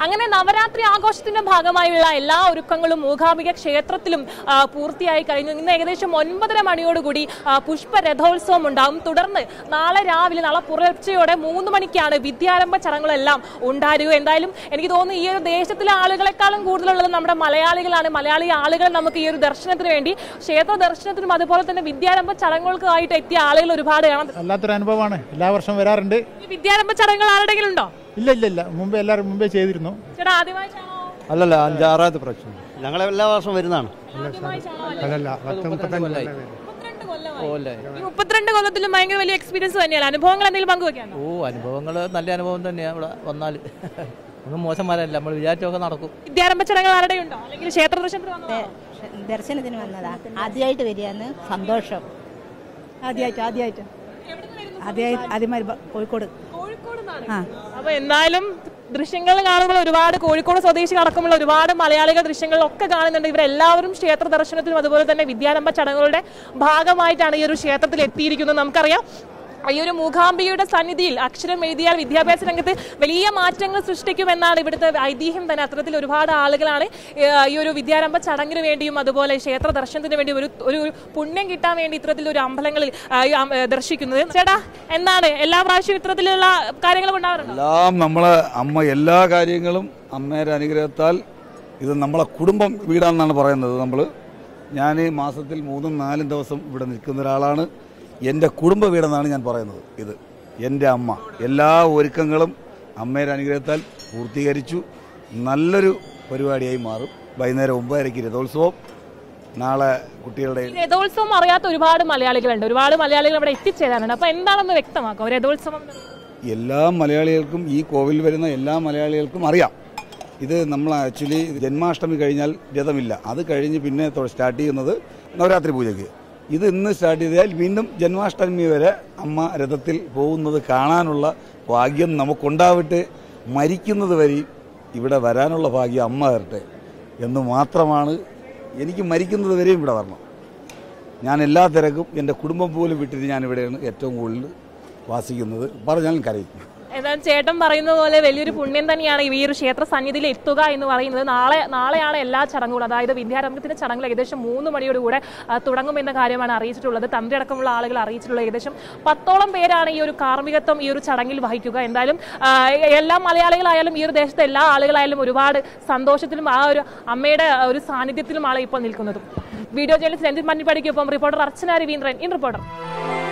അങ്ങനെ നവരാത്രി ആഘോഷത്തിന്റെ ഭാഗമായുള്ള എല്ലാ ഒരുക്കങ്ങളും മൂകാംബിക ക്ഷേത്രത്തിലും ആ, പൂർത്തിയായി കഴിഞ്ഞു ഇന്ന് ഏകദേശം ഒൻപതര മണിയോടുകൂടി ആ, പുഷ്പ രഥോത്സവം ഉണ്ടാകും തുടർന്ന് നാളെ രാവിലെ നാളെ പുലർച്ചയോടെ മൂന്ന് മണിക്കാണ് വിദ്യാരംഭ ചടങ്ങുകളെല്ലാം ഉണ്ടായിരിക്കുക എന്തായാലും എനിക്ക് തോന്നുന്നു ഈ ഒരു ദേശത്തിലെ ആളുകളെക്കാളും കൂടുതലുള്ളത് നമ്മുടെ മലയാളികളാണ് മലയാളി ആളുകൾ നമുക്ക് ഈ ഒരു ദർശനത്തിന് വേണ്ടി ക്ഷേത്ര ദർശനത്തിനും അതുപോലെ തന്നെ വിദ്യാരംഭ ചടങ്ങുകൾക്കായിട്ട് എത്തിയ ആളുകൾ ഒരുപാട് കാണാം വല്ലാത്തൊരു അനുഭവമാണ് എല്ലാ വർഷവും വരാറുണ്ട് ഈ വിദ്യാരംഭ ചടങ്ങുകൾ ആരുടെങ്കിലും ഉണ്ടോ ഇല്ല ഇല്ല ഇല്ല മുമ്പേ എല്ലാവരും മുമ്പേ ചെയ്തിരുന്നു ചേട്ടാ ആദ്യമായിട്ടാണോ അല്ലല്ല അഞ്ചാറാമത്തെ പ്രാവശ്യം ഞങ്ങൾ എല്ലാ വർഷവും വരുന്നതാണ് ആദ്യമായിട്ടാണോ അല്ലല്ല പത്ത് മുപ്പത്തഞ്ച് മുപ്പത്തിരണ്ട് കൊല്ലമായി. ഈ മുപ്പത്തിരണ്ട് കൊല്ലത്തിലും ഭയങ്കര വലിയ എക്സ്പീരിയൻസ് തന്നെയാണ് അനുഭവങ്ങൾ എന്തെങ്കിലും പങ്കുവെക്കാനോ ഓ അനുഭവങ്ങൾ നല്ല അനുഭവം തന്നെയാണ് ഇവിടെ വന്നാൽ ഒന്നും മോശന്മാരല്ല നമ്മൾ വിചാരിച്ചൊക്കെ നടക്കും വിദ്യാരംഭ ചടങ്ങുകൾ ആരുടെ ഉണ്ടോ അല്ലെങ്കിൽ ക്ഷേത്ര ദർശനത്തിന് വന്നതാണോ? ദർശനത്തിന് വന്നതാ ആദ്യമായിട്ട് വരികയാണ് സന്തോഷം ആദ്യമായിട്ട് ആദ്യമായിട്ട് ആദ്യമായിട്ട് ആദ്യമായി കോഴിക്കോട് കോഴിക്കോട് നിന്നാണ്. ആ അപ്പൊ എന്തായാലും ദൃശ്യങ്ങൾ കാണുമ്പോൾ ഒരുപാട് കോഴിക്കോട് സ്വദേശി അടക്കമുള്ള ഒരുപാട് മലയാളികൾ ദൃശ്യങ്ങളിലൊക്കെ കാണുന്നുണ്ട് ഇവരെല്ലാവരും ക്ഷേത്ര ദർശനത്തിനും അതുപോലെ തന്നെ വിദ്യാരംഭ ചടങ്ങുകളുടെ ഭാഗമായിട്ടാണ് ഈ ഒരു ക്ഷേത്രത്തിൽ എത്തിയിരിക്കുന്നത് നമുക്കറിയാം ഈ ഒരു മൂകാംബികയുടെ സന്നിധിയിൽ അക്ഷരം എഴുതിയാൽ വിദ്യാഭ്യാസ രംഗത്ത് വലിയ മാറ്റങ്ങൾ സൃഷ്ടിക്കുമെന്നാണ് ഇവിടുത്തെ ഐതിഹ്യം തന്നെ അത്തരത്തിൽ ഒരുപാട് ആളുകളാണ് ഏഹ്, ഈ ഒരു വിദ്യാരംഭ ചടങ്ങിന് വേണ്ടിയും അതുപോലെ ക്ഷേത്ര ദർശനത്തിന് വേണ്ടി ഒരു ഒരു പുണ്യം കിട്ടാൻ വേണ്ടി ഇത്തരത്തിലൊരു അമ്പലങ്ങളിൽ ആ, ഈ അം- ഏഹ്, ദർശിക്കുന്നത് ചേട്ടാ എന്താണ് എല്ലാ പ്രാവശ്യവും ഇത്തരത്തിലുള്ള കാര്യങ്ങളും ഉണ്ടാവാറുണ്ടോ എല്ലാം നമ്മളെ അമ്മ എല്ലാ കാര്യങ്ങളും അമ്മയുടെ അനുഗ്രഹത്താൽ ഇത് നമ്മളെ കുടുംബം വീടാണെന്നാണ് പറയുന്നത് നമ്മൾ ഞാൻ മാസത്തിൽ മൂന്നും നാലും ദിവസം ഇവിടെ നിൽക്കുന്ന ഒരാളാണ് എൻ്റെ കുടുംബ വീടെന്നാണ് ഞാൻ പറയുന്നത് ഇത് എൻ്റെ അമ്മ എല്ലാ ഒരുക്കങ്ങളും അമ്മയുടെ അനുഗ്രഹത്താൽ പൂർത്തീകരിച്ചു നല്ലൊരു പരിപാടിയായി മാറും വൈകുന്നേരം ഒമ്പതരയ്ക്ക് രഥോത്സവം നാളെ കുട്ടികളുടെ ഈ രഥോത്സവം അറിയാത്ത ഒരുപാട് മലയാളികളുണ്ട് ഒരുപാട് മലയാളികൾ ഇവിടെ എത്തിച്ചേരാനുണ്ട് അപ്പൊ എന്താണെന്ന് വ്യക്തമാക്കാം രഥോത്സവം എന്ന് പറയുന്നത്. എല്ലാ മലയാളികൾക്കും ഈ കോവിൽ വരുന്ന എല്ലാ മലയാളികൾക്കും അറിയാം ഇത് നമ്മൾ ആക്ച്വലി ജന്മാഷ്ടമി കഴിഞ്ഞാൽ രഥമില്ല അത് കഴിഞ്ഞ് പിന്നെ തൊ- സ്റ്റാർട്ട് ചെയ്യുന്നത് നവരാത്രി പൂജയ്ക്ക് ഇത് ഇന്ന് സ്റ്റാർട്ട് ചെയ്താൽ വീണ്ടും ജന്മാഷ്ടമി വരെ അമ്മ രഥത്തിൽ പോകുന്നത് കാണാനുള്ള ഭാഗ്യം നമുക്കുണ്ടാവട്ടെ മരിക്കുന്നത് വരെയും ഇവിടെ വരാനുള്ള ഭാഗ്യം അമ്മ തരട്ടെ എന്ന് മാത്രമാണ് എനിക്ക് മരിക്കുന്നത് വരെയും ഇവിടെ വരണം ഞാൻ എല്ലാ തിരക്കും എൻ്റെ കുടുംബം പോലും വിട്ടിട്ട് ഞാൻ ഇവിടെയാണ് ഏറ്റവും കൂടുതൽ വാസിക്കുന്നത് പറഞ്ഞാൽ കരയും എന്നാൽ ചേട്ടൻ പറയുന്ന പോലെ വലിയൊരു പുണ്യം തന്നെയാണ് ഈ ഒരു ക്ഷേത്ര സന്നിധിയിൽ എത്തുക എന്ന് പറയുന്നത് നാളെ നാളെയാണ് എല്ലാ ചടങ്ങുകളും അതായത് വിദ്യാരംഭത്തിന്റെ ചടങ്ങുകൾ ഏകദേശം മൂന്ന് മണിയോടുകൂടെ ആ, തുടങ്ങുമെന്ന കാര്യമാണ് അറിയിച്ചിട്ടുള്ളത് തന്ത്രി അടക്കമുള്ള ആളുകൾ അറിയിച്ചിട്ടുള്ളത് ഏകദേശം പത്തോളം പേരാണ് ഈ ഒരു കാർമ്മികത്വം ഈ ഒരു ചടങ്ങിൽ വഹിക്കുക എന്തായാലും ആ, എല്ലാ മലയാളികളായാലും ഈ ഒരു ദേശത്തെ എല്ലാ ആളുകളായാലും ഒരുപാട് സന്തോഷത്തിലും ആ ഒരു അമ്മയുടെ ആ ഒരു സാന്നിധ്യത്തിലുമാണ് ഇപ്പോൾ നിൽക്കുന്നതും വീഡിയോ ജേർണലിസ്റ്റ് രഞ്ജിത് മണ്ണിപ്പടിക്കൊപ്പം reporter Archana Raveendran in reporter